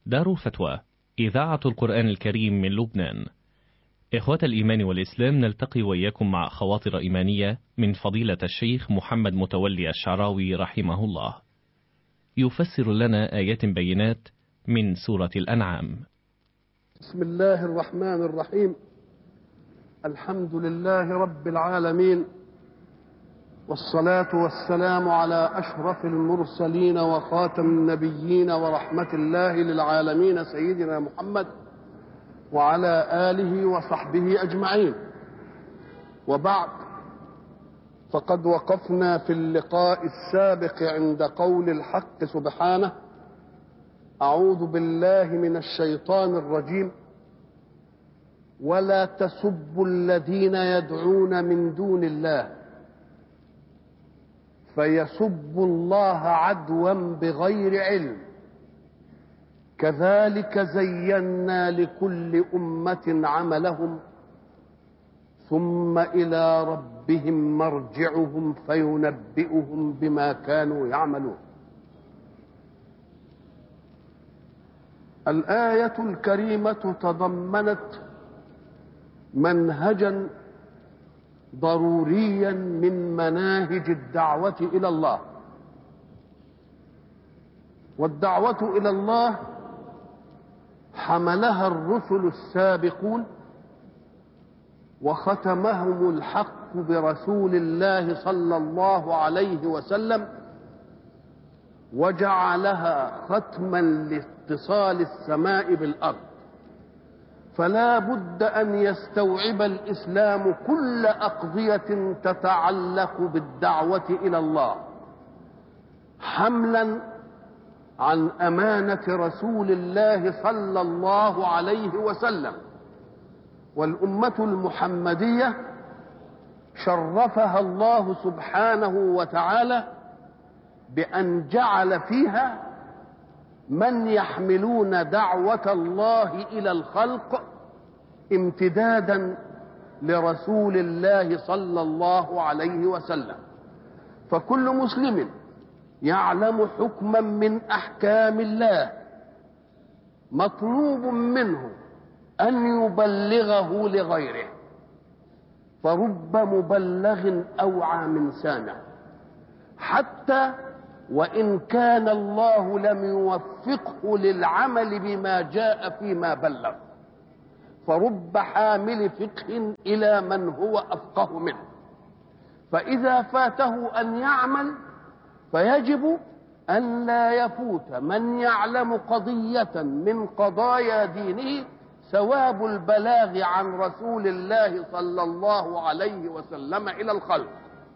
دار الفتوى إذاعة القرآن الكريم من لبنان إخوة الإيمان والإسلام نلتقي وإياكم مع خواطر إيمانية من فضيلة الشيخ محمد متولي الشعراوي رحمه الله يفسر لنا آيات بينات من سورة الأنعام بسم الله الرحمن الرحيم الحمد لله رب العالمين والصلاة والسلام على أشرف المرسلين وخاتم النبيين ورحمة الله للعالمين سيدنا محمد وعلى آله وصحبه أجمعين وبعد فقد وقفنا في اللقاء السابق عند قول الحق سبحانه أعوذ بالله من الشيطان الرجيم ولا تسبوا الذين يدعون من دون الله فيسبوا الله عدوا بغير علم كذلك زينا لكل امه عملهم ثم الى ربهم مرجعهم فينبئهم بما كانوا يعملون الايه الكريمه تضمنت منهجا ضروريا من مناهج الدعوه الى الله والدعوه الى الله حملها الرسل السابقون وختمهم الحق برسول الله صلى الله عليه وسلم وجعلها ختما لاتصال السماء بالارض فلا بد ان يستوعب الاسلام كل اقضيه تتعلق بالدعوه الى الله حملا عن امانه رسول الله صلى الله عليه وسلم والامه المحمديه شرفها الله سبحانه وتعالى بان جعل فيها من يحملون دعوه الله الى الخلق امتدادا لرسول الله صلى الله عليه وسلم فكل مسلم يعلم حكما من احكام الله مطلوب منه ان يبلغه لغيره فرب مبلغ اوعى من سامع حتى وان كان الله لم يوفقه للعمل بما جاء فيما بلغ فرب حامل فقه الى من هو افقه منه فاذا فاته ان يعمل فيجب ان لا يفوت من يعلم قضيه من قضايا دينه ثواب البلاغ عن رسول الله صلى الله عليه وسلم الى الخلق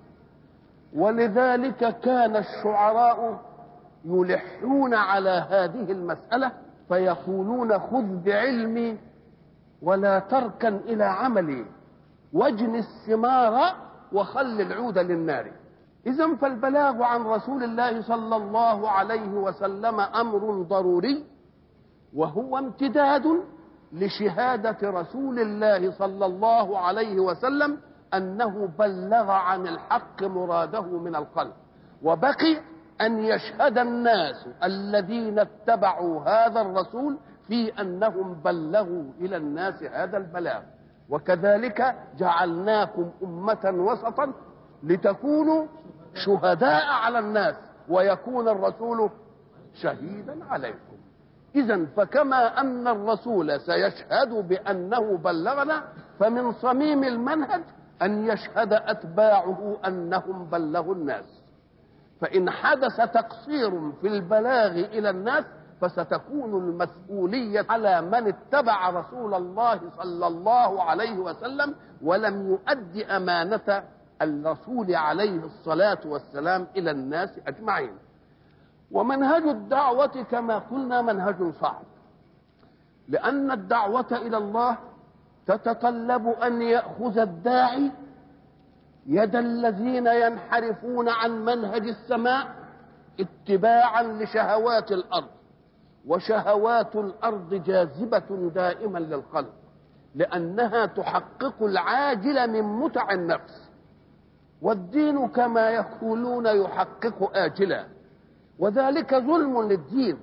ولذلك كان الشعراء يلحون على هذه المساله فيقولون خذ بعلمي ولا تركن الى عملي واجن الثمار وخل العود للنار اذا فالبلاغ عن رسول الله صلى الله عليه وسلم امر ضروري وهو امتداد لشهاده رسول الله صلى الله عليه وسلم انه بلغ عن الحق مراده من القلب وبقي ان يشهد الناس الذين اتبعوا هذا الرسول في انهم بلغوا الى الناس هذا البلاغ وكذلك جعلناكم امه وسطا لتكونوا شهداء على الناس ويكون الرسول شهيدا عليكم اذا فكما ان الرسول سيشهد بانه بلغنا فمن صميم المنهج ان يشهد اتباعه انهم بلغوا الناس فان حدث تقصير في البلاغ الى الناس فستكون المسؤوليه على من اتبع رسول الله صلى الله عليه وسلم ولم يؤد امانه الرسول عليه الصلاه والسلام الى الناس اجمعين ومنهج الدعوه كما قلنا منهج صعب لان الدعوه الى الله تتطلب ان ياخذ الداعي يد الذين ينحرفون عن منهج السماء اتباعا لشهوات الارض وشهوات الارض جاذبه دائما للقلب لانها تحقق العاجل من متع النفس والدين كما يقولون يحقق آجلا وذلك ظلم للدين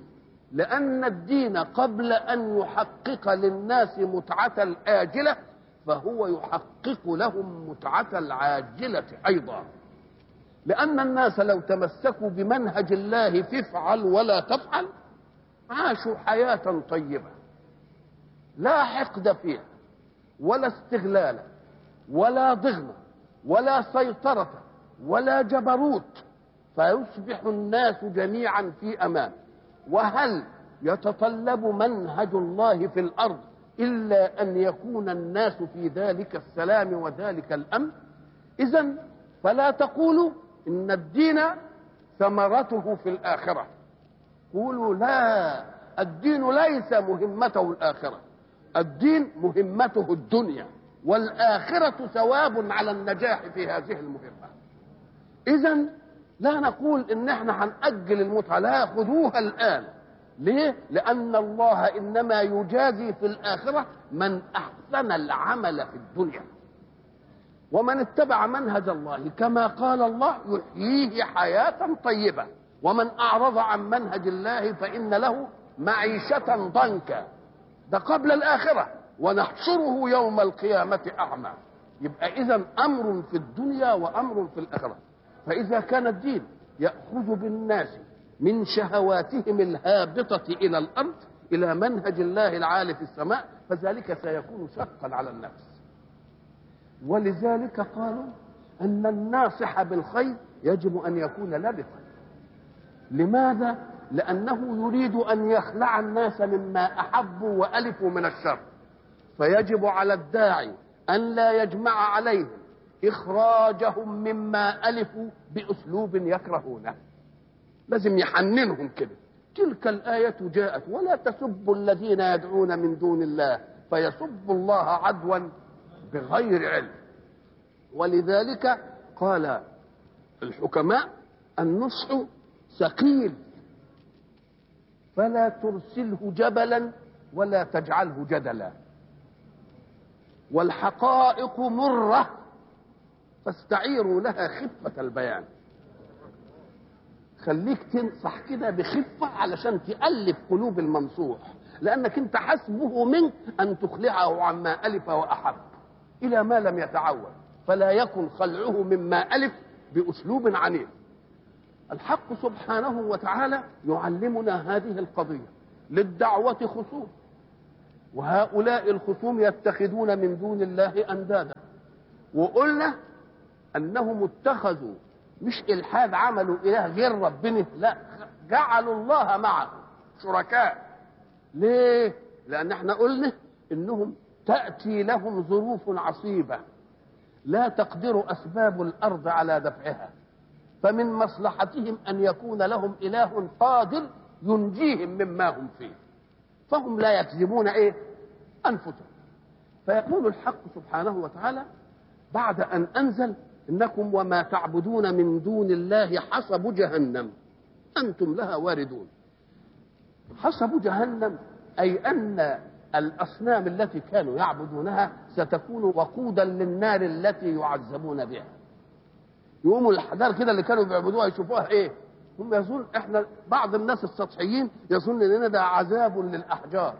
لأن الدين قبل أن يحقق للناس متعة الآجلة فهو يحقق لهم متعة العاجلة أيضا لأن الناس لو تمسكوا بمنهج الله فافعل ولا تفعل عاشوا حياة طيبة لا حقد فيها ولا استغلال ولا ضغن ولا سيطرة ولا جبروت فيصبح الناس جميعا في أمان وهل يتطلب منهج الله في الأرض إلا أن يكون الناس في ذلك السلام وذلك الأمن إذا فلا تقولوا إن الدين ثمرته في الآخرة قولوا لا الدين ليس مهمته الآخرة الدين مهمته الدنيا والآخرة ثواب على النجاح في هذه المهمة إذا لا نقول إن احنا هنأجل المتعة لا خذوها الآن ليه؟ لأن الله إنما يجازي في الآخرة من أحسن العمل في الدنيا ومن اتبع منهج الله كما قال الله يحييه حياة طيبة ومن أعرض عن منهج الله فإن له معيشة ضنكا ده قبل الآخرة ونحشره يوم القيامة أعمى يبقى إذا أمر في الدنيا وأمر في الآخرة فإذا كان الدين يأخذ بالناس من شهواتهم الهابطة إلى الأرض إلى منهج الله العالي في السماء فذلك سيكون شقا على النفس ولذلك قالوا أن الناصح بالخير يجب أن يكون لبقا لماذا؟ لأنه يريد أن يخلع الناس مما أحبوا وألفوا من الشر فيجب على الداعي أن لا يجمع عليهم إخراجهم مما ألفوا بأسلوب يكرهونه لازم يحننهم كده تلك الآية جاءت ولا تسبوا الذين يدعون من دون الله فيسبوا الله عدوا بغير علم ولذلك قال الحكماء النصح ثقيل فلا ترسله جبلا ولا تجعله جدلا والحقائق مره فاستعيروا لها خفه البيان خليك تنصح كده بخفه علشان تالف قلوب المنصوح لانك انت حسبه منك ان تخلعه عما الف واحب الى ما لم يتعود فلا يكن خلعه مما الف باسلوب عنيف الحق سبحانه وتعالى يعلمنا هذه القضيه للدعوه خصوم وهؤلاء الخصوم يتخذون من دون الله اندادا وقلنا انهم اتخذوا مش الحاد عملوا اله غير ربنا لا جعلوا الله معه شركاء ليه لان احنا قلنا انهم تاتي لهم ظروف عصيبه لا تقدر اسباب الارض على دفعها فمن مصلحتهم ان يكون لهم اله قادر ينجيهم مما هم فيه فهم لا يكذبون ايه انفسهم فيقول الحق سبحانه وتعالى بعد ان انزل انكم وما تعبدون من دون الله حصب جهنم انتم لها واردون حصب جهنم اي ان الاصنام التي كانوا يعبدونها ستكون وقودا للنار التي يعذبون بها يقوموا الاحجار كده اللي كانوا بيعبدوها يشوفوها ايه هم يظن احنا بعض الناس السطحيين يظن اننا ده عذاب للاحجار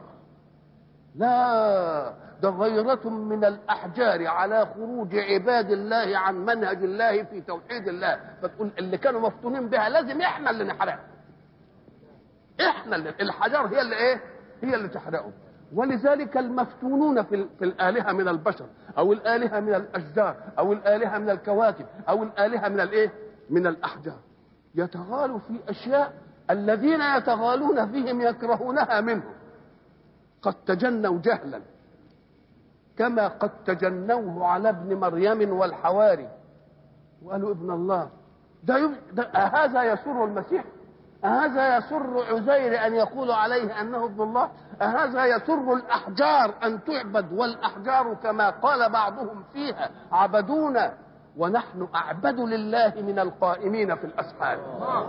لا ده غيرة من الأحجار على خروج عباد الله عن منهج الله في توحيد الله فتقول اللي كانوا مفتونين بها لازم احنا اللي نحرقها احنا اللي الحجار هي اللي ايه هي اللي تحرقه ولذلك المفتونون في, في الآلهة من البشر أو الآلهة من الأشجار أو الآلهة من الكواكب أو الآلهة من الإيه؟ من الأحجار يتغالوا في أشياء الذين يتغالون فيهم يكرهونها منهم قد تجنوا جهلا كما قد تجنوه على ابن مريم والحواري وقالوا ابن الله ده, يب... ده هذا يسر المسيح أهذا يسر عزير أن يقول عليه أنه ابن الله أهذا يسر الأحجار أن تعبد والأحجار كما قال بعضهم فيها عبدونا ونحن أعبد لله من القائمين في الأسحار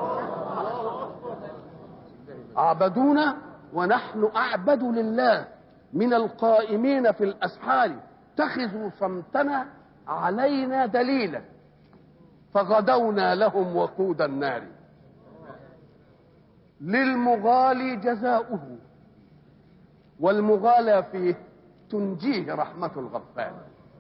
عبدونا ونحن أعبد لله من القائمين في الأسحار اتخذوا صمتنا علينا دليلا فغدونا لهم وقود النار للمغالي جزاؤه والمغالى فيه تنجيه رحمة الغفار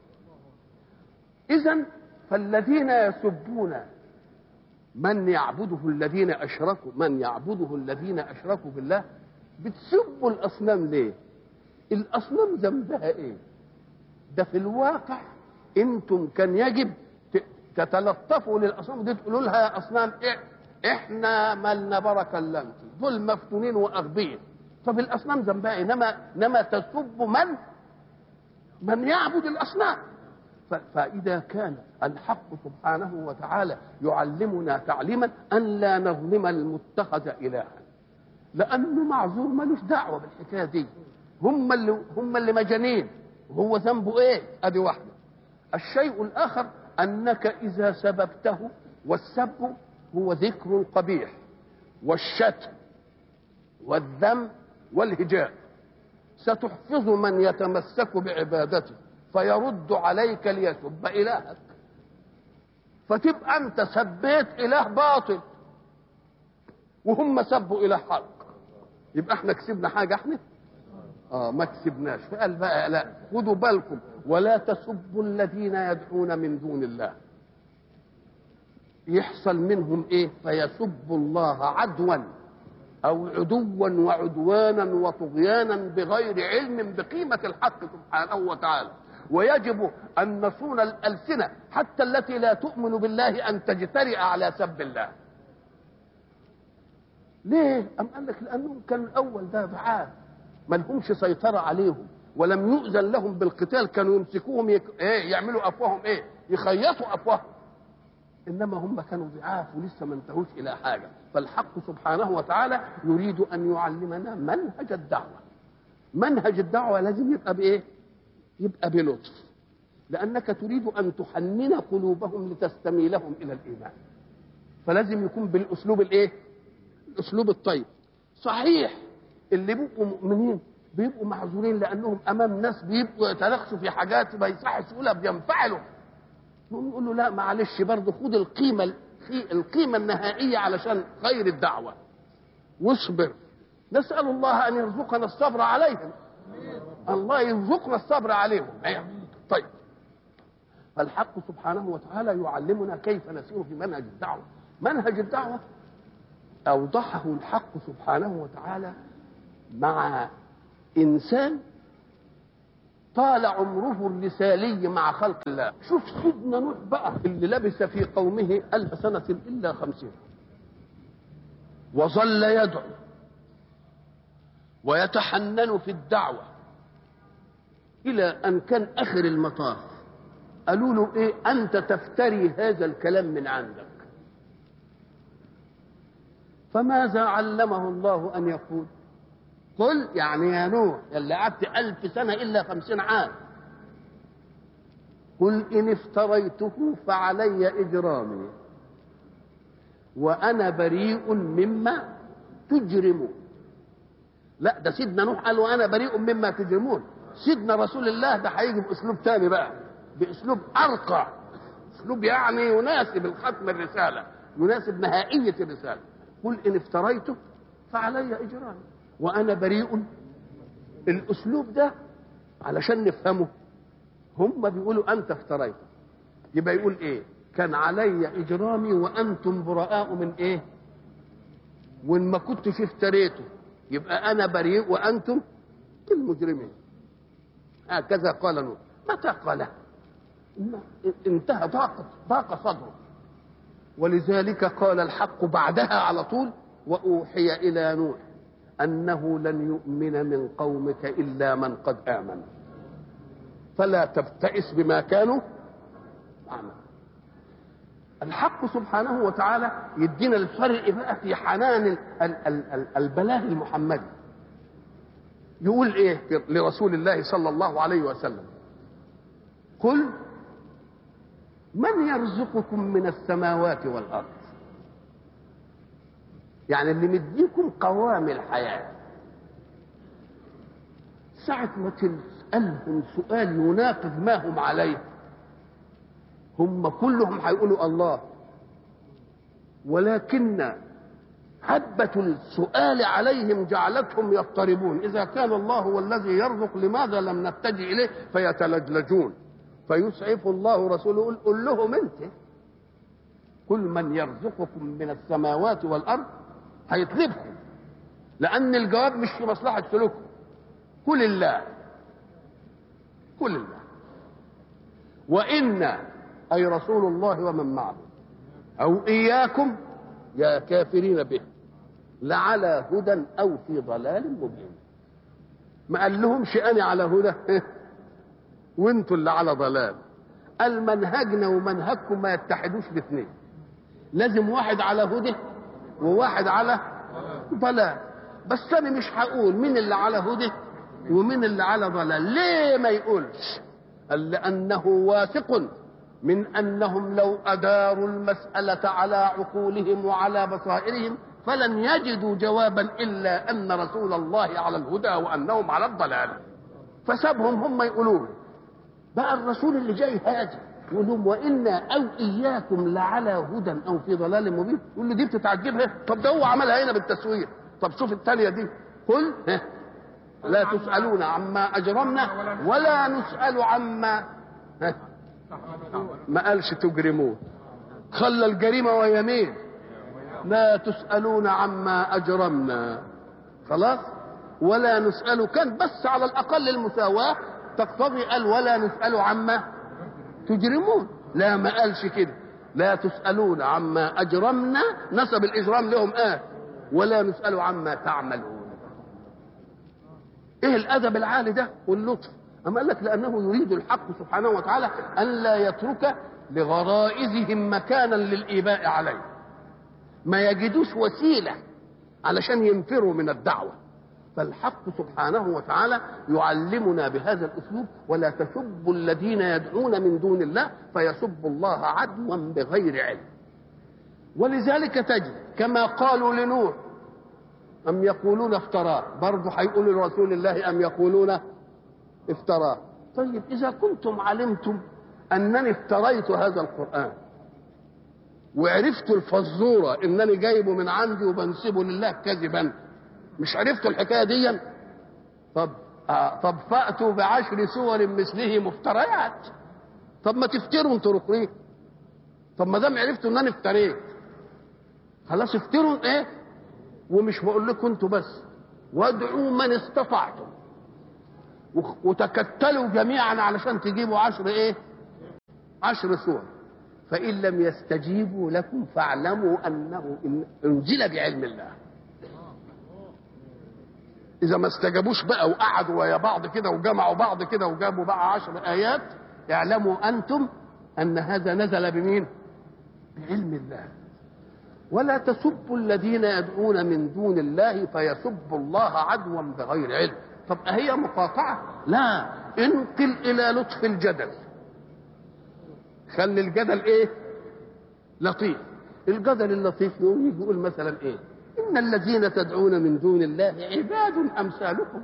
إذا فالذين يسبون من يعبده الذين أشركوا من يعبده الذين أشركوا بالله بتسبوا الأصنام ليه؟ الأصنام ذنبها إيه؟ ده في الواقع أنتم كان يجب تتلطفوا للأصنام دي تقولوا لها يا أصنام إيه؟ إحنا مالنا بركة إلا أنت دول مفتونين وأغبياء طب الأصنام ذنبها إيه؟ إنما إنما تسب من من يعبد الأصنام فإذا كان الحق سبحانه وتعالى يعلمنا تعليما أن لا نظلم المتخذ إلها لأنه معذور ملوش دعوة بالحكاية دي هم اللي هم اللي مجانين وهو ذنبه إيه؟ أدي واحدة الشيء الآخر أنك إذا سببته والسب هو ذكر القبيح والشتم والذم والهجاء ستحفظ من يتمسك بعبادته فيرد عليك ليسب إلهك فتبقى أنت سبيت إله باطل وهم سبوا إله حق يبقى احنا كسبنا حاجة احنا اه ما كسبناش فقال بقى لا خدوا بالكم ولا تسبوا الذين يدعون من دون الله يحصل منهم ايه فيسبوا الله عدوا او عدوا وعدوانا وطغيانا بغير علم بقيمة الحق سبحانه وتعالى ويجب أن نصون الألسنة حتى التي لا تؤمن بالله أن تجترئ على سب الله ليه؟ أم قال لك لأنهم كانوا الأول ده ضعاف ما لهمش سيطرة عليهم ولم يؤذن لهم بالقتال كانوا يمسكوهم يك... ايه يعملوا افواههم ايه يخيطوا افواههم انما هم كانوا ضعاف ولسه ما انتهوش الى حاجه فالحق سبحانه وتعالى يريد ان يعلمنا منهج الدعوه منهج الدعوه لازم يبقى بايه يبقى بلطف لانك تريد ان تحنن قلوبهم لتستميلهم الى الايمان فلازم يكون بالاسلوب الايه الاسلوب الطيب صحيح اللي بيبقوا مؤمنين بيبقوا معذورين لانهم امام ناس بيبقوا يتناقشوا في حاجات ما يصحش يقولها بينفعلوا نقول له لا معلش برضه خد القيمه القيمه النهائيه علشان خير الدعوه واصبر نسال الله ان يرزقنا الصبر عليهم الله يرزقنا الصبر عليهم طيب فالحق سبحانه وتعالى يعلمنا كيف نسير في منهج الدعوه منهج الدعوه اوضحه الحق سبحانه وتعالى مع انسان طال عمره الرسالي مع خلق الله شوف سيدنا نوح بقى اللي لبث في قومه ألف سنة إلا خمسين وظل يدعو ويتحنن في الدعوة إلى أن كان آخر المطاف قالوا له إيه أنت تفتري هذا الكلام من عندك فماذا علمه الله أن يقول قل يعني يا نوح اللي قعدت ألف سنة إلا خمسين عام قل إن افتريته فعلي إجرامي وأنا بريء مما تجرمون لا ده سيدنا نوح قال وأنا بريء مما تجرمون سيدنا رسول الله ده هيجي بأسلوب تاني بقى بأسلوب أرقى أسلوب يعني يناسب الختم الرسالة يناسب نهائية الرسالة قل إن افتريته فعلي إجرامي وانا بريء الاسلوب ده علشان نفهمه هم بيقولوا انت افتريت يبقى يقول ايه كان علي اجرامي وانتم براء من ايه وان ما كنتش افتريته يبقى انا بريء وانتم المجرمين هكذا قال نوح متى قال انتهى ضاق ضاق صدره ولذلك قال الحق بعدها على طول واوحي الى نوح انه لن يؤمن من قومك الا من قد امن فلا تبتئس بما كانوا عمل الحق سبحانه وتعالى يدينا الفرق بقى في حنان البلاغ المحمدي يقول ايه لرسول الله صلى الله عليه وسلم قل من يرزقكم من السماوات والارض يعني اللي مديكم قوام الحياة ساعة ما تسألهم سؤال يناقض ما هم عليه هم كلهم هيقولوا الله ولكن هبة السؤال عليهم جعلتهم يضطربون إذا كان الله هو الذي يرزق لماذا لم نتجه إليه فيتلجلجون فيسعف الله رسوله يقول قل لهم أنت كل من يرزقكم من السماوات والأرض هيطلبكم لأن الجواب مش في مصلحة سلوككم كل الله كل الله وإنا أي رسول الله ومن معه أو إياكم يا كافرين به لعلى هدى أو في ضلال مبين ما قال لهمش أنا على هدى وانتوا اللي على ضلال قال منهجنا ومنهجكم ما يتحدوش باثنين لازم واحد على هدى وواحد على ضلال بس انا مش هقول مين اللي على هدى ومين اللي على ضلال ليه ما يقولش قال لانه واثق من انهم لو اداروا المساله على عقولهم وعلى بصائرهم فلن يجدوا جوابا الا ان رسول الله على الهدى وانهم على الضلال فسابهم هم يقولون بقى الرسول اللي جاي هادي يقول لهم وانا او اياكم لعلى هدى او في ضلال مبين يقول له دي بتتعجبها طب ده هو عملها هنا بالتسوير طب شوف الثانيه دي قل ها لا تسالون عما اجرمنا ولا نسال عما ها ما قالش تجرمون خلى الجريمه ويمين لا تسالون عما اجرمنا خلاص ولا نسال كان بس على الاقل المساواه تقتضي قال ولا نسال عما تجرمون لا ما قالش كده لا تسألون عما أجرمنا نسب الإجرام لهم آه ولا نسأل عما تعملون إيه الأدب العالي ده واللطف أما قال لك لأنه يريد الحق سبحانه وتعالى أن لا يترك لغرائزهم مكانا للإيباء عليه ما يجدوش وسيلة علشان ينفروا من الدعوة فالحق سبحانه وتعالى يعلمنا بهذا الاسلوب ولا تسبوا الذين يدعون من دون الله فيسبوا الله عدوا بغير علم ولذلك تجد كما قالوا لنوح أم يقولون افتراه برضه هيقولوا لرسول الله أم يقولون افتراه طيب إذا كنتم علمتم أنني افتريت هذا القرآن وعرفت الفزورة إنني جايبه من عندي وبنسبه لله كذبا مش عرفتوا الحكايه دي طب آه طب فاتوا بعشر سور مثله مفتريات طب ما تفتروا انتوا ركنين طب ما دام عرفتوا ان انا افتريت خلاص افتروا ايه ومش بقول لكم انتوا بس وادعوا من استطعتم وتكتلوا جميعا علشان تجيبوا عشر ايه عشر سور فان لم يستجيبوا لكم فاعلموا انه انزل بعلم الله اذا ما استجابوش بقى وقعدوا ويا بعض كده وجمعوا بعض كده وجابوا بقى عشر ايات اعلموا انتم ان هذا نزل بمين بعلم الله ولا تسبوا الذين يدعون من دون الله فيسبوا الله عدوا بغير علم طب هي مقاطعة لا انقل الى لطف الجدل خلي الجدل ايه لطيف الجدل اللطيف يقول يقول مثلا ايه إن الذين تدعون من دون الله عباد أمثالكم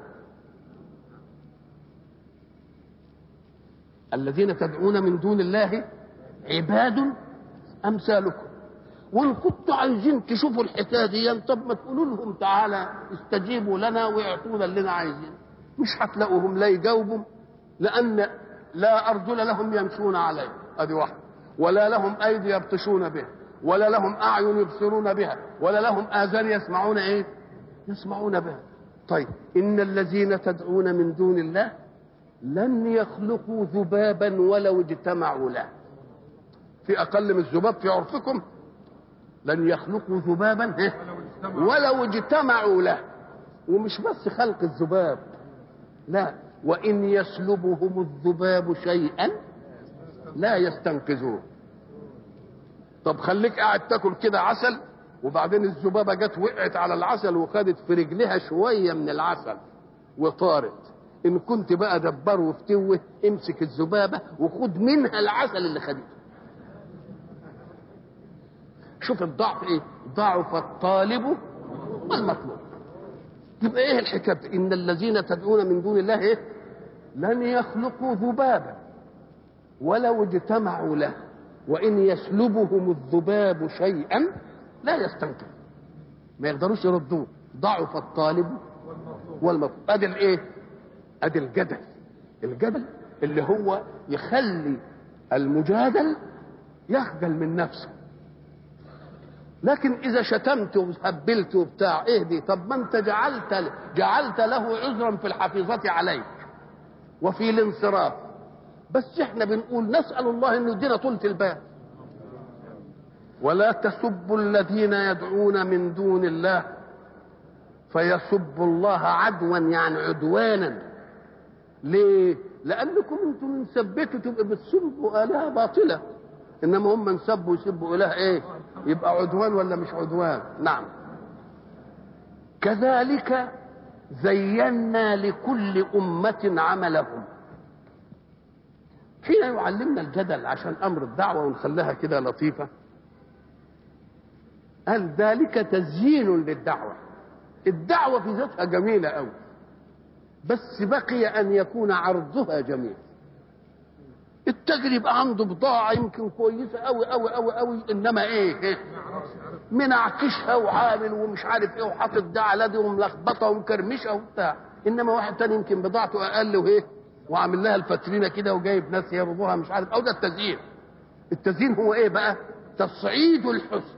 الذين تدعون من دون الله عباد أمثالكم وإن كنتوا عايزين تشوفوا الحكاية دي طب ما تقولوا لهم تعالى استجيبوا لنا ويعطونا اللي عايزين مش هتلاقوهم لا يجاوبوا لأن لا أرجل لهم يمشون عليه أدي واحدة ولا لهم أيدي يبطشون به ولا لهم اعين يبصرون بها ولا لهم اذان يسمعون ايه يسمعون بها طيب ان الذين تدعون من دون الله لن يخلقوا ذبابا ولو اجتمعوا له في اقل من الذباب في عرفكم لن يخلقوا ذبابا إيه؟ ولو اجتمعوا له ومش بس خلق الذباب لا وان يسلبهم الذباب شيئا لا يستنقذوه طب خليك قاعد تاكل كده عسل وبعدين الذبابه جت وقعت على العسل وخدت في رجلها شويه من العسل وطارت ان كنت بقى دبر وفتوه امسك الذبابه وخد منها العسل اللي خدته شوف الضعف ايه ضعف الطالب والمطلوب يبقى ايه الحكايه ان الذين تدعون من دون الله ايه لن يخلقوا ذبابا ولو اجتمعوا له وإن يسلبهم الذباب شيئا لا يستنكر ما يقدروش يردوه ضعف الطالب والمطلوب ادي الايه ادي الجدل الجدل اللي هو يخلي المجادل يخجل من نفسه لكن اذا شتمت وهبلت وبتاع ايه دي طب ما انت جعلت جعلت له عذرا في الحفيظه عليك وفي الانصراف بس احنا بنقول نسال الله انه يدينا طولة البال ولا تسبوا الذين يدعون من دون الله فيسبوا الله عدوا يعني عدوانا ليه لانكم انتم نثبتوا تبقى بتسبوا الهه باطله انما هم نسبوا يسبوا اله ايه يبقى عدوان ولا مش عدوان نعم كذلك زينا لكل أمة عملهم حين يعلمنا الجدل عشان أمر الدعوة ونخليها كده لطيفة قال ذلك تزيين للدعوة الدعوة في ذاتها جميلة أوي بس بقي أن يكون عرضها جميل التاجر يبقى عنده بضاعة يمكن كويسة أوي أوي أوي أوي إنما إيه, إيه؟ منعكشها وعامل ومش عارف إيه وحاطط ده على دي وملخبطة ومكرمشة وبتاع إنما واحد تاني يمكن بضاعته أقل وإيه وعامل لها الفترينة كده وجايب ناس يربوها مش عارف أو ده التزيين التزيين هو إيه بقى؟ تصعيد الحسن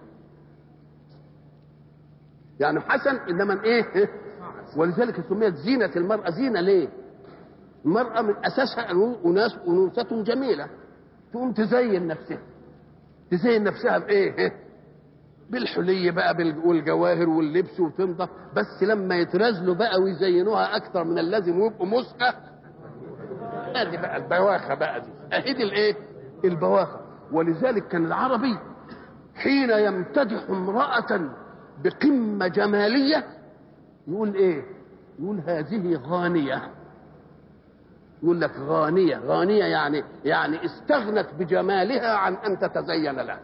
يعني حسن إنما إيه, إيه؟ ولذلك سميت زينة المرأة زينة ليه؟ المرأة من أساسها أناس أنوثة جميلة تقوم تزين نفسها تزين نفسها بإيه؟ بالحلي بقى والجواهر واللبس وتنضف بس لما يترازلوا بقى ويزينوها أكثر من اللازم ويبقوا مسكة ادي بقى البواخة بقى دي اهي دي الايه؟ البواخة ولذلك كان العربي حين يمتدح امرأة بقمة جمالية يقول ايه؟ يقول هذه غانية يقول لك غانية غانية يعني يعني استغنت بجمالها عن أن تتزين له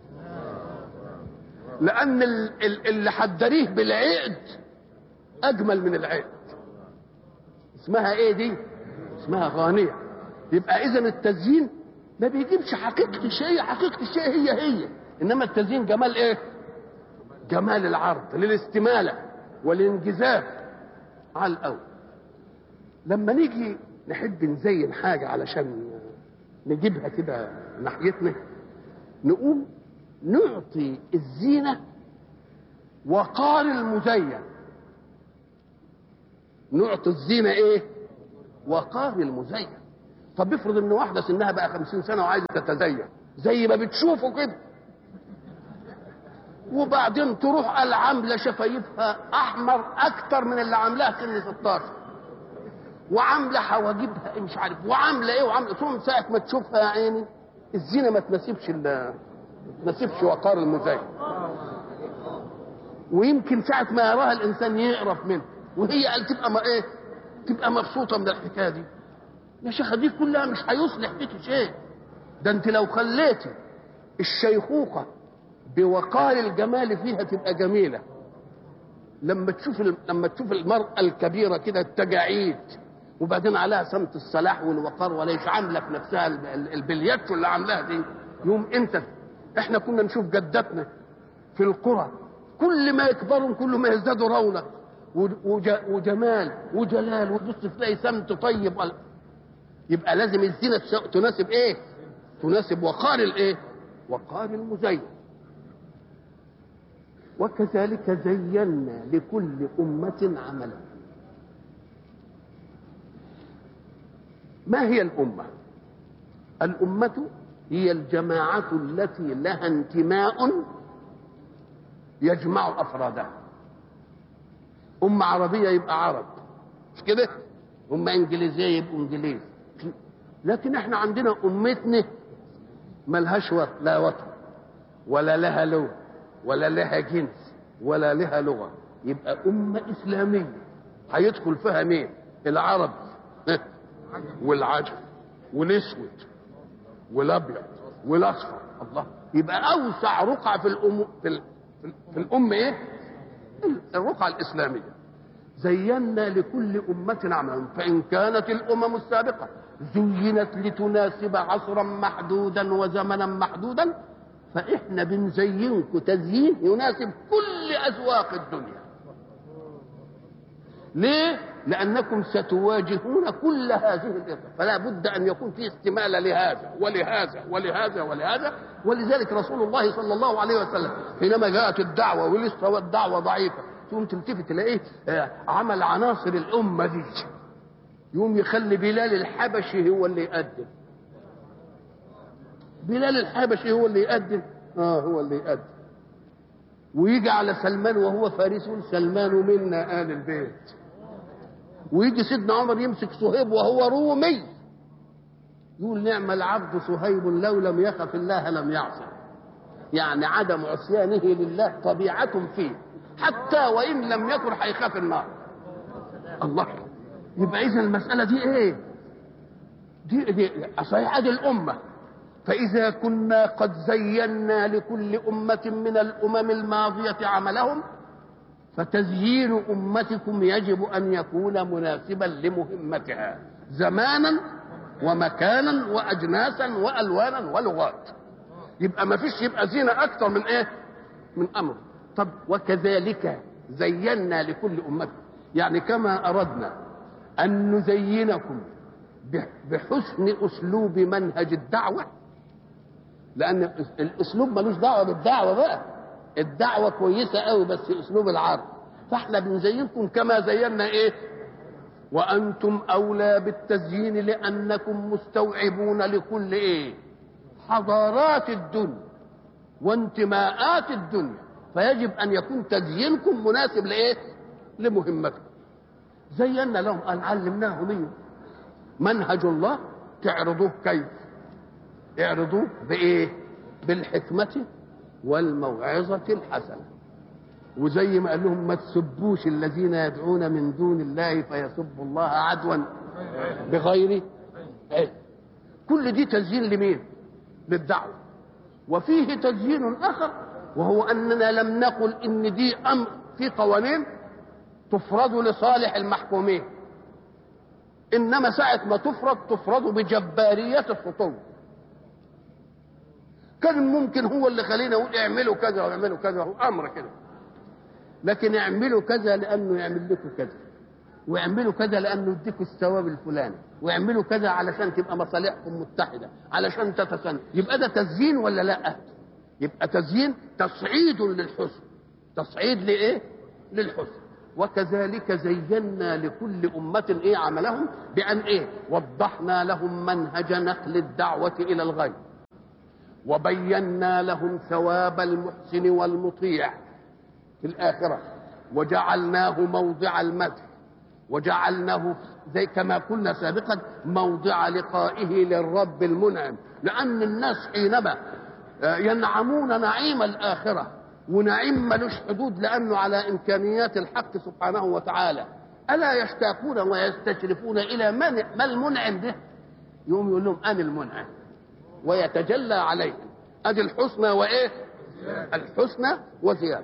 لأن اللي حدريه بالعقد أجمل من العقد اسمها إيه دي؟ اسمها غانية يبقى إذا التزيين ما بيجيبش حقيقة الشيء حقيقة الشيء هي هي إنما التزيين جمال إيه؟ جمال العرض للاستمالة والانجذاب على الأول لما نيجي نحب نزين حاجة علشان نجيبها كده ناحيتنا نقوم نعطي الزينة وقار المزين نعطي الزينة ايه وقار المزين طب افرض ان واحدة سنها بقى خمسين سنة وعايزة تتزين زي ما بتشوفوا كده وبعدين تروح العاملة شفايفها احمر اكتر من اللي عاملاها سن 16 وعامله حواجبها مش عارف وعامله ايه وعامله ثم ساعه ما تشوفها يا عيني الزينه ما تناسبش ما تناسبش وقار المزين ويمكن ساعه ما يراها الانسان يقرف منه وهي قال تبقى ما ايه تبقى مبسوطه من الحكايه دي يا شيخه دي كلها مش هيصلح فيك شيء ده انت لو خليتي الشيخوخه بوقار الجمال فيها تبقى جميله لما تشوف لما تشوف المراه الكبيره كده التجاعيد وبعدين عليها سمت الصلاح والوقار وليش عامله في نفسها البلياتشو اللي عاملاها دي يوم انت احنا كنا نشوف جداتنا في القرى كل ما يكبروا كل ما يزدادوا رونق وجمال وجلال وتبص تلاقي سمت طيب يبقى لازم الزينه تناسب ايه؟ تناسب وقار الايه؟ وقار المزين وكذلك زينا لكل أمة عملا ما هي الأمة الأمة هي الجماعة التي لها انتماء يجمع أفرادها أمة عربية يبقى عرب مش كده أمة إنجليزية يبقوا إنجليز لكن احنا عندنا أمتنا ملهاش وط... لا وطن ولا لها لون ولا لها جنس ولا لها لغة يبقى أمة إسلامية هيدخل فيها مين العرب والعجم والاسود والابيض والاصفر الله يبقى اوسع رقعه في الام في, ال... في الام ايه الرقعه الاسلاميه زينا لكل أمة عملا فإن كانت الأمم السابقة زينت لتناسب عصرا محدودا وزمنا محدودا فإحنا بنزينكم تزيين يناسب كل أذواق الدنيا ليه؟ لأنكم ستواجهون كل هذه الإرث فلا بد أن يكون في استمالة لهذا ولهذا ولهذا ولهذا ولذلك رسول الله صلى الله عليه وسلم حينما جاءت الدعوة ولسه الدعوة ضعيفة تقوم تلتفت تلاقيه عمل عناصر الأمة دي يقوم يخلي بلال الحبشي هو اللي يقدم بلال الحبشي هو اللي يقدم اه هو اللي يقدم ويجي على سلمان وهو فارس سلمان منا آل البيت ويجي سيدنا عمر يمسك صهيب وهو رومي يقول نعم العبد صهيب لو لم يخف الله لم يعصي يعني عدم عصيانه لله طبيعة فيه حتى وإن لم يكن هيخاف النار الله يبقى إذا المسألة دي إيه؟ دي, دي صحيح دي الأمة فإذا كنا قد زينا لكل أمة من الأمم الماضية عملهم فتزيين أمتكم يجب أن يكون مناسبا لمهمتها زمانا ومكانا وأجناسا وألوانا ولغات يبقى ما فيش يبقى زينة أكثر من إيه؟ من أمر طب وكذلك زينا لكل أمة يعني كما أردنا أن نزينكم بحسن أسلوب منهج الدعوة لأن الأسلوب ملوش دعوة بالدعوة بقى الدعوة كويسة قوي بس أسلوب العرض فاحنا بنزينكم كما زينا إيه وأنتم أولى بالتزيين لأنكم مستوعبون لكل إيه حضارات الدنيا وانتماءات الدنيا فيجب أن يكون تزيينكم مناسب لإيه لمهمتكم زينا لهم قال علمناهم إيه منهج الله تعرضوه كيف اعرضوه بإيه بالحكمة والموعظة الحسنة وزي ما قال لهم ما تسبوش الذين يدعون من دون الله فيسبوا الله عدوا بغير علم كل دي تزيين لمين للدعوة وفيه تزيين آخر وهو أننا لم نقل إن دي أمر في قوانين تفرض لصالح المحكومين إنما ساعة ما تفرض تفرض بجبارية السطو كان ممكن هو اللي خلينا نقول اعملوا كذا واعملوا كذا هو امر كده لكن اعملوا كذا لانه يعمل لكم كذا واعملوا كذا لانه يديكم الثواب الفلاني واعملوا كذا علشان تبقى مصالحكم متحده علشان تتسنى يبقى ده تزيين ولا لا يبقى تزيين تصعيد للحسن تصعيد لايه للحسن وكذلك زينا لكل أمة إيه عملهم بأن إيه وضحنا لهم منهج نقل الدعوة إلى الغيب وبينا لهم ثواب المحسن والمطيع في الآخرة وجعلناه موضع المدح وجعلناه زي كما قلنا سابقا موضع لقائه للرب المنعم لأن الناس حينما ينعمون نعيم الآخرة ونعيم ملوش حدود لأنه على إمكانيات الحق سبحانه وتعالى ألا يشتاقون ويستشرفون إلى من ما المنعم ده يوم يقول لهم أنا المنعم ويتجلى عليهم ادي الحسنى وايه الحسنى وزياده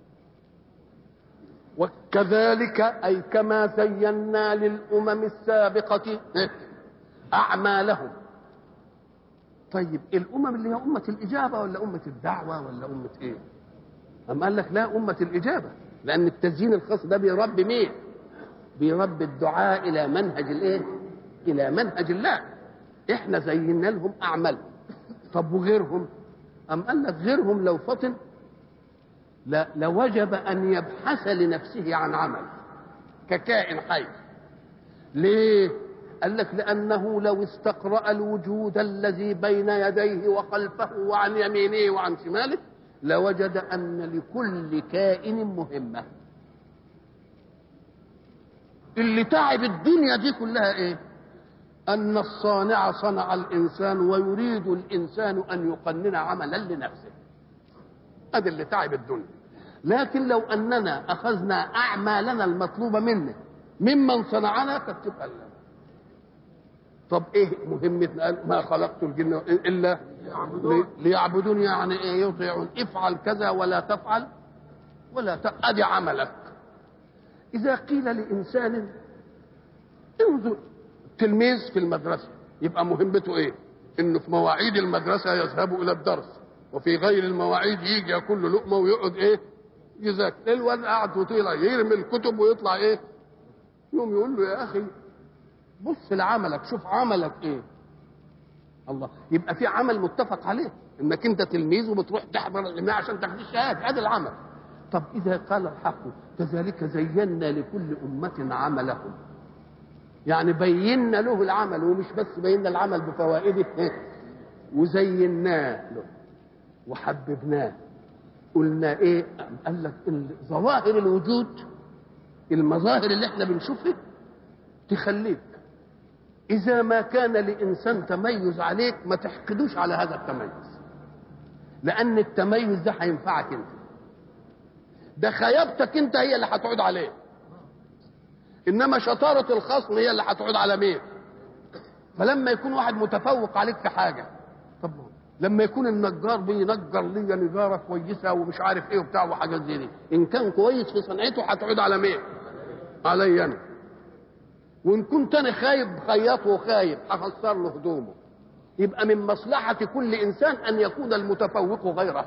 وكذلك اي كما زينا للامم السابقه اعمالهم طيب الامم اللي هي امه الاجابه ولا امه الدعوه ولا امه ايه أم قال لك لا أمة الإجابة لأن التزيين الخاص ده بيربي مين؟ بيربي الدعاء إلى منهج الإيه؟ إلى منهج الله إحنا زينا لهم أعمال طب وغيرهم؟ أم قال لك غيرهم لو فطن لا لوجب أن يبحث لنفسه عن عمل ككائن حي ليه؟ قال لك لأنه لو استقرأ الوجود الذي بين يديه وخلفه وعن يمينه وعن شماله لوجد أن لكل كائن مهمة اللي تعب الدنيا دي كلها ايه أن الصانع صنع الإنسان ويريد الإنسان أن يقنن عملا لنفسه هذا اللي تعب الدنيا لكن لو أننا أخذنا أعمالنا المطلوبة منه ممن صنعنا كانت تبقى لنا طب ايه مهمتنا قال ما خلقت الجن الا ليعبدون يعني ايه يطيعون افعل كذا ولا تفعل ولا ت... ادي عملك اذا قيل لانسان انظر تلميذ في المدرسه يبقى مهمته ايه انه في مواعيد المدرسه يذهب الى الدرس وفي غير المواعيد يجي ياكل له لقمه ويقعد ايه يذاكر الواد قاعد وطيلة يرمي الكتب ويطلع ايه يوم يقول له يا اخي بص لعملك شوف عملك ايه الله يبقى في عمل متفق عليه انك انت تلميذ وبتروح تحضر الجماعه عشان تاخد الشهاده هذا العمل طب اذا قال الحق كذلك زينا لكل امه عملهم يعني بينا له العمل ومش بس بينا العمل بفوائده وزيناه له وحببناه قلنا ايه قال لك ظواهر الوجود المظاهر اللي احنا بنشوفها تخليك اذا ما كان لانسان تميز عليك ما تحقدوش على هذا التميز لان التميز ده هينفعك انت ده خيابتك انت هي اللي هتعود عليه انما شطاره الخصم هي اللي هتعود على مين فلما يكون واحد متفوق عليك في حاجه طب لما يكون النجار بينجر لي نجاره كويسه ومش عارف ايه وبتاع وحاجات زي دي ان كان كويس في صنعته هتعود على مين علي انا وان كنت انا خايب خياط وخايب هخسر له هدومه يبقى من مصلحه كل انسان ان يكون المتفوق غيره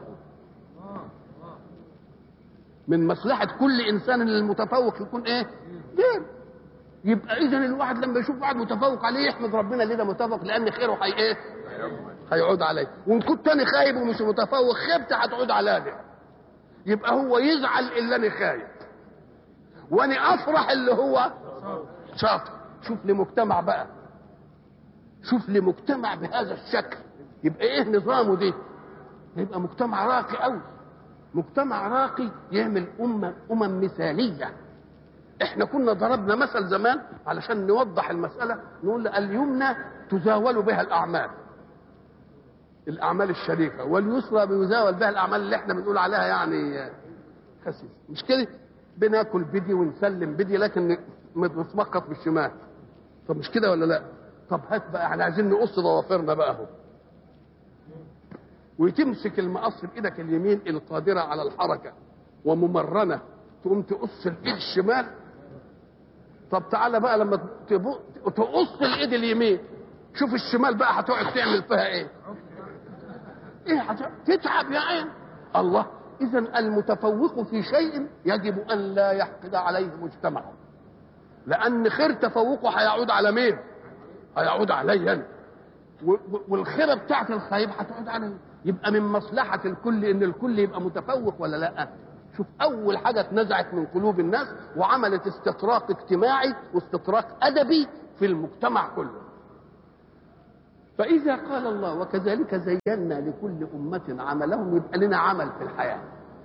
من مصلحه كل انسان ان المتفوق يكون ايه غير يبقى اذا الواحد لما يشوف واحد متفوق عليه يحمد ربنا ليه ده متفوق لان خيره هي ايه هيعود عليه وان كنت انا خايب ومش متفوق خيبتي هتعود على ده يبقى هو يزعل اللي انا خايب وانا افرح اللي هو شاطر شوف لي مجتمع بقى شوف لي مجتمع بهذا الشكل يبقى ايه نظامه ده يبقى مجتمع راقي قوي مجتمع راقي يعمل امه امم مثاليه احنا كنا ضربنا مثل زمان علشان نوضح المساله نقول اليمنى تزاول بها الاعمال الاعمال الشريفه واليسرى بيزاول بها الاعمال اللي احنا بنقول عليها يعني خسيس مش كده بناكل بدي ونسلم بدي لكن متمخط بالشمال طب مش كده ولا لا طب هات بقى احنا عايزين نقص ضوافرنا بقى اهو وتمسك المقص بايدك اليمين القادره على الحركه وممرنه تقوم تقص الايد الشمال طب تعالى بقى لما تقص الايد اليمين شوف الشمال بقى هتقعد تعمل فيها ايه ايه هتقعد تتعب يا عين الله اذا المتفوق في شيء يجب ان لا يحقد عليه مجتمعه لان خير تفوقه هيعود على مين هيعود علي انا والخيره بتاعت الخايب هتعود علي يبقى من مصلحه الكل ان الكل يبقى متفوق ولا لا شوف اول حاجه اتنزعت من قلوب الناس وعملت استطراق اجتماعي واستطراق ادبي في المجتمع كله فاذا قال الله وكذلك زينا لكل امه عملهم يبقى لنا عمل في الحياه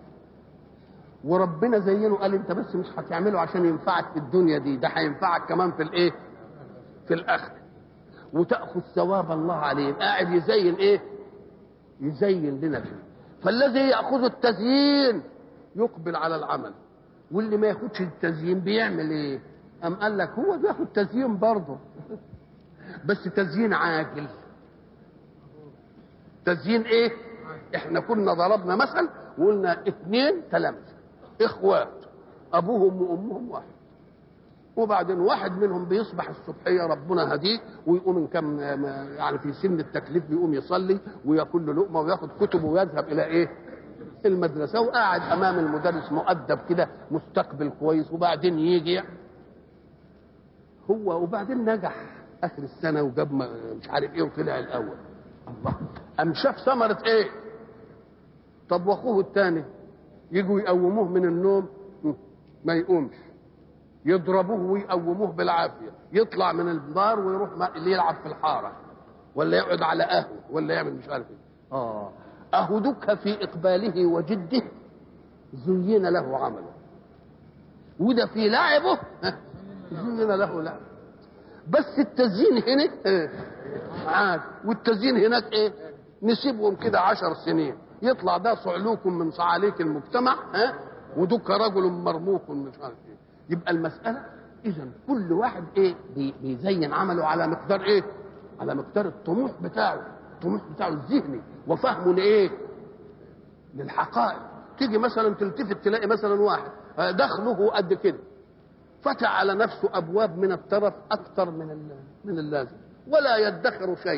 وربنا زينه قال انت بس مش هتعمله عشان ينفعك في الدنيا دي ده هينفعك كمان في الايه في الاخره وتاخذ ثواب الله عليه قاعد يزين ايه يزين لنا فيه فالذي ياخذ التزيين يقبل على العمل واللي ما ياخدش التزيين بيعمل ايه ام قال لك هو بياخد تزيين برضه بس تزيين عاجل تزيين ايه احنا كنا ضربنا مثل وقلنا اثنين تلامذه اخوات ابوهم وامهم واحد وبعدين واحد منهم بيصبح الصبحيه ربنا هديه ويقوم ان كان يعني في سن التكليف بيقوم يصلي وياكل له لقمه وياخد كتبه ويذهب الى ايه؟ المدرسه وقاعد امام المدرس مؤدب كده مستقبل كويس وبعدين يجي هو وبعدين نجح اخر السنه وجاب مش عارف ايه وطلع الاول الله قام شاف ثمره ايه؟ طب واخوه الثاني يجوا يقوموه من النوم ما يقومش يضربوه ويقوموه بالعافيه يطلع من الدار ويروح اللي يلعب في الحاره ولا يقعد على قهوه ولا يعمل مش عارف ايه اه اهدك في اقباله وجده زين له عمله وده في لعبه زين له لعب بس التزيين هنا ايه عاد والتزيين هناك ايه نسيبهم كده عشر سنين يطلع ده صعلوك من صعاليك المجتمع ها ودك رجل مرموق مش عارف ايه يبقى المساله اذا كل واحد ايه بيزين عمله على مقدار ايه على مقدار الطموح بتاعه الطموح بتاعه الذهني وفهمه لايه للحقائق تيجي مثلا تلتفت تلاقي مثلا واحد دخله قد كده فتح على نفسه ابواب من الترف اكثر من من اللازم ولا يدخر شيئا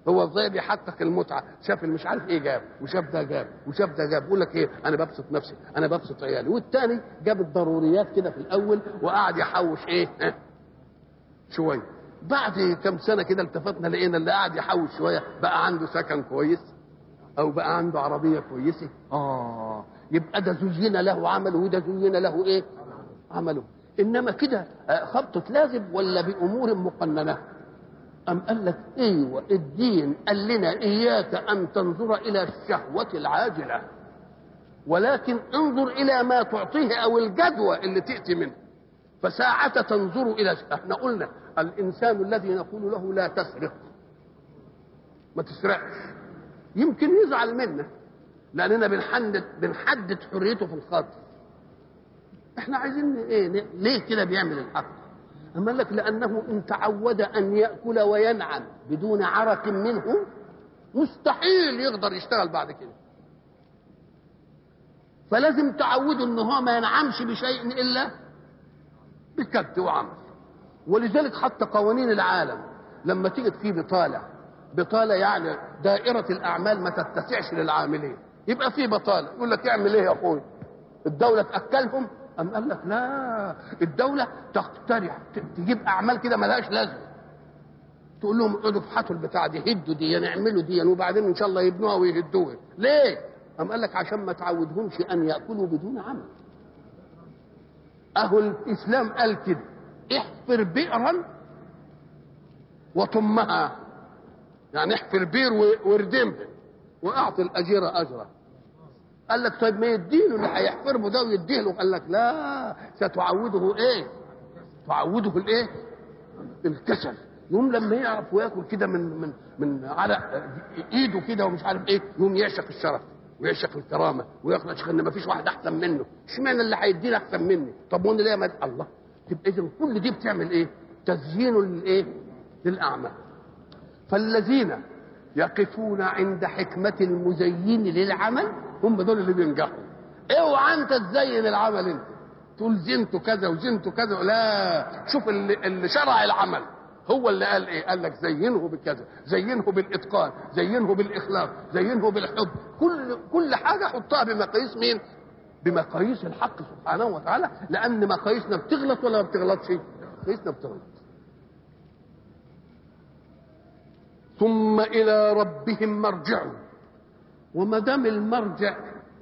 هو ازاي بيحقق المتعه شاف اللي مش عارف ايه جاب وشاف ده جاب وشاف ده جاب يقول لك ايه انا ببسط نفسي انا ببسط عيالي والتاني جاب الضروريات كده في الاول وقعد يحوش ايه ها شويه بعد كم سنه كده التفتنا لقينا اللي قاعد يحوش شويه بقى عنده سكن كويس او بقى عنده عربيه كويسه اه يبقى ده زين له عمله وده زين له ايه عمله انما كده خبطه لازم ولا بامور مقننه أم قال لك ايوه الدين قال لنا اياك ان تنظر الى الشهوه العاجله ولكن انظر الى ما تعطيه او الجدوى اللي تاتي منه فساعة تنظر الى احنا قلنا الانسان الذي نقول له لا تسرق ما تسرقش يمكن يزعل منا لاننا بنحدد بنحدد حريته في الخاطر احنا عايزين ايه ليه كده بيعمل الحق أما لك لأنه إن تعود أن يأكل وينعم بدون عرق منه مستحيل يقدر يشتغل بعد كده فلازم تعوده ان هو ما ينعمش بشيء الا بكد وعمل ولذلك حتى قوانين العالم لما تيجي في بطاله بطاله يعني دائره الاعمال ما تتسعش للعاملين يبقى في بطاله يقول لك اعمل ايه يا اخوي الدوله تاكلهم أم قال لك لا الدولة تقترح تجيب أعمال كده ملهاش لازمة تقول لهم اقعدوا افحطوا البتاع دي هدوا دي نعملوا دي وبعدين إن شاء الله يبنوها ويهدوها ليه؟ أم قال لك عشان ما تعودهمش أن يأكلوا بدون عمل أهو الإسلام قال كده احفر بئرا وطمها يعني احفر بئر واردمها واعطي الاجير اجره قال لك طيب ما يديله اللي هيحفرمه ده ويديه له قال لك لا ستعوده ايه تعوده الايه الكسل يوم لما يعرف وياكل كده من من من على ايده كده ومش عارف ايه يوم يعشق الشرف ويعشق الكرامه ويخرج ان ما فيش واحد احسن منه اشمعنى اللي هيديني احسن مني طب وانا ليه ما الله تبقى اذا كل دي بتعمل ايه تزيين للايه للاعمال فالذين يقفون عند حكمة المزين للعمل هم دول اللي بينجحوا اوعى انت تزين العمل انت تقول زنت كذا وزنت كذا لا شوف اللي, اللي شرع العمل هو اللي قال ايه قال لك زينه بكذا زينه بالاتقان زينه بالاخلاص زينه بالحب كل كل حاجه حطها بمقاييس مين بمقاييس الحق سبحانه وتعالى لان مقاييسنا بتغلط ولا ما بتغلطش مقاييسنا بتغلط ثم الى ربهم مرجعهم وما دام المرجع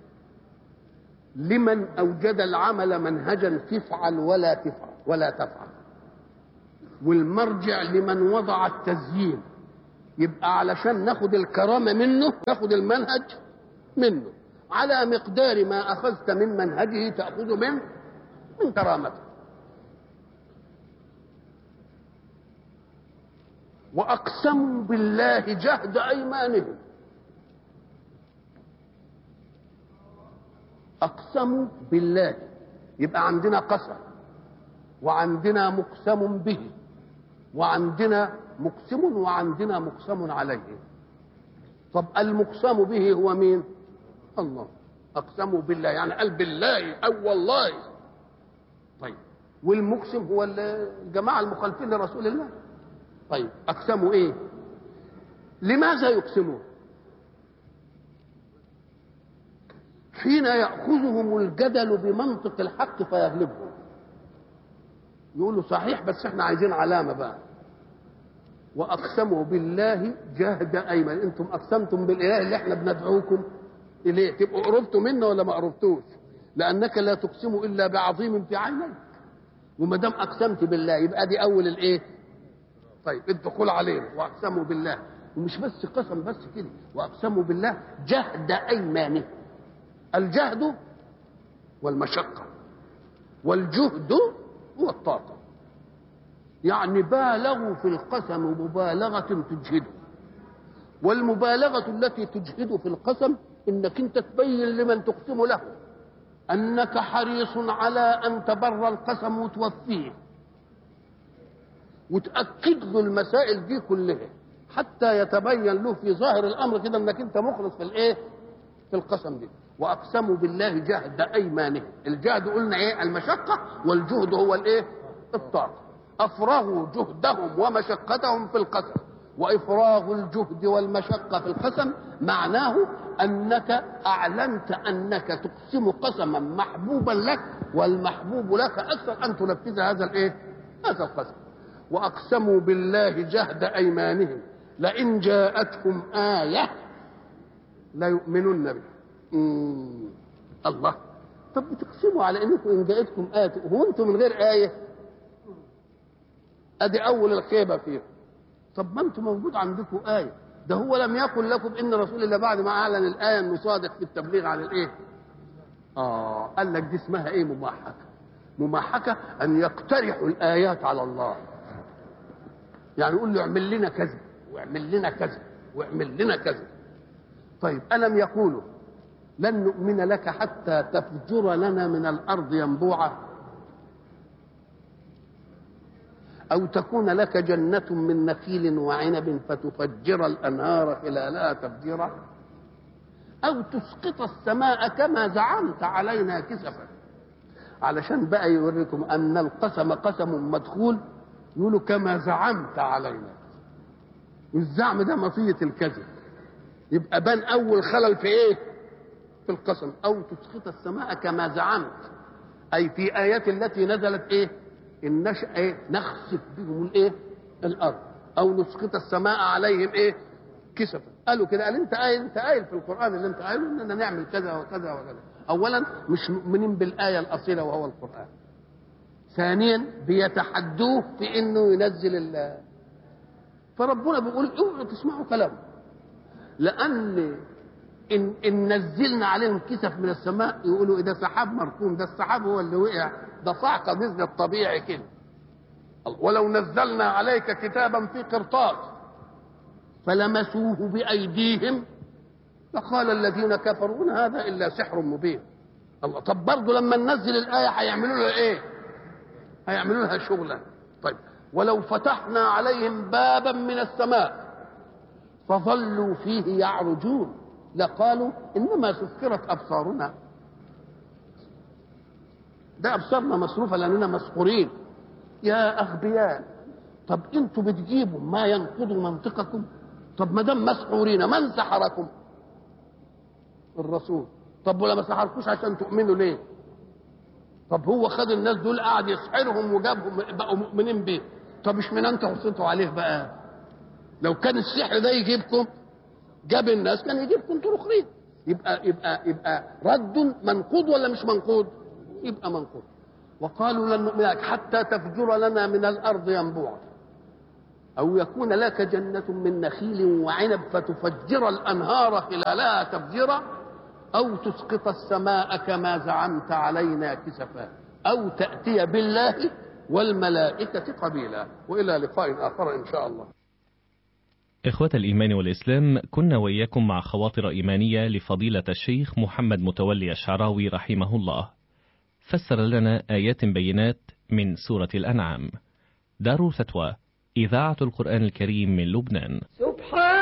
لمن اوجد العمل منهجا تفعل ولا تفعل ولا تفعل والمرجع لمن وضع التزيين يبقى علشان ناخد الكرامه منه ناخد المنهج منه على مقدار ما اخذت من منهجه تاخذ منه من كرامته واقسموا بالله جهد ايمانهم اقسموا بالله يبقى عندنا قسم وعندنا مقسم به وعندنا مقسم وعندنا مقسم عليه طب المقسم به هو مين الله اقسموا بالله يعني قال بالله او والله طيب والمقسم هو الجماعه المخالفين لرسول الله طيب اقسموا ايه لماذا يقسمون حين ياخذهم الجدل بمنطق الحق فيغلبهم يقولوا صحيح بس احنا عايزين علامه بقى واقسموا بالله جهد ايمن انتم اقسمتم بالاله اللي احنا بندعوكم اليه تبقوا قربتوا منه ولا ما قربتوش لانك لا تقسم الا بعظيم في عينيك وما دام اقسمت بالله يبقى دي اول الايه طيب الدخول علينا واقسموا بالله ومش بس قسم بس كده واقسموا بالله جهد ايمانه الجهد والمشقه والجهد هو الطاقه يعني بالغوا في القسم مبالغه تجهده والمبالغه التي تجهد في القسم انك انت تبين لمن تقسم له انك حريص على ان تبر القسم وتوفيه وتأكد له المسائل دي كلها حتى يتبين له في ظاهر الأمر كده أنك أنت مخلص في الإيه؟ في القسم دي وأقسموا بالله جهد أيمانهم الجهد قلنا إيه؟ المشقة والجهد هو الإيه؟ الطاقة أفرغوا جهدهم ومشقتهم في القسم وإفراغ الجهد والمشقة في القسم معناه أنك أعلنت أنك تقسم قسما محبوبا لك والمحبوب لك أكثر أن تنفذ هذا الإيه؟ هذا القسم وأقسموا بالله جهد أيمانهم لئن جاءتهم آية لا يؤمنون بها مم. الله طب بتقسموا على انكم ان جاءتكم آية هو انتم من غير آية ادي اول الخيبة فيهم طب ما انتم موجود عندكم آية ده هو لم يقل لكم ان رسول الله بعد ما اعلن الآية انه صادق في التبليغ عن الايه اه قال لك دي اسمها ايه مماحكة مماحكة ان يقترحوا الآيات على الله يعني يقول له اعمل لنا كذا واعمل لنا كذا واعمل لنا كذا طيب ألم يقولوا لن نؤمن لك حتى تفجر لنا من الأرض ينبوعا أو تكون لك جنة من نخيل وعنب فتفجر الأنهار خلالها تفجيرا أو تسقط السماء كما زعمت علينا كسفا علشان بقى يوريكم أن القسم قسم مدخول يقولوا كما زعمت علينا والزعم ده مطية الكذب يبقى بان أول خلل في إيه؟ في القسم أو تسقط السماء كما زعمت أي في آيات التي نزلت إيه؟ النشأ إيه؟ نخسف بهم الإيه؟ الأرض أو نسقط السماء عليهم إيه؟ كسفا قالوا كده قال أنت قايل أنت قايل في القرآن اللي أنت قايله إننا نعمل كذا وكذا وكذا أولا مش مؤمنين بالآية الأصيلة وهو القرآن ثانيا بيتحدوه في انه ينزل ال فربنا بيقول اوعوا تسمعوا كلامه لان ان ان نزلنا عليهم كسف من السماء يقولوا ايه ده سحاب مركوم ده السحاب هو اللي وقع ده صعقه نزل الطبيعي كده ولو نزلنا عليك كتابا في قرطاس فلمسوه بايديهم لقال الذين كفروا إن هذا الا سحر مبين الله طب برضه لما ننزل الايه هيعملوا لها ايه؟ هيعملوا لها شغله طيب ولو فتحنا عليهم بابا من السماء فظلوا فيه يعرجون لقالوا انما سكرت ابصارنا ده ابصارنا مصروفه لاننا مسحورين يا اغبياء طب انتوا بتجيبوا ما ينقض منطقكم طب ما دام مسحورين من سحركم الرسول طب ولا ما سحركوش عشان تؤمنوا ليه طب هو خد الناس دول قعد يسحرهم وجابهم بقوا مؤمنين بيه طب مش من انت وصيتوا عليه بقى لو كان السحر ده يجيبكم جاب الناس كان يجيبكم انتوا الاخرين يبقى يبقى يبقى رد منقوض ولا مش منقوض يبقى منقوض وقالوا لن نؤمن لك حتى تفجر لنا من الارض ينبوعا او يكون لك جنه من نخيل وعنب فتفجر الانهار خلالها تفجيرا أو تسقط السماء كما زعمت علينا كسفا أو تأتي بالله والملائكة قبيلا وإلى لقاء آخر إن شاء الله إخوة الإيمان والإسلام كنا وإياكم مع خواطر إيمانية لفضيلة الشيخ محمد متولي الشعراوي رحمه الله فسر لنا آيات بينات من سورة الأنعام دار فتوى إذاعة القرآن الكريم من لبنان سبحان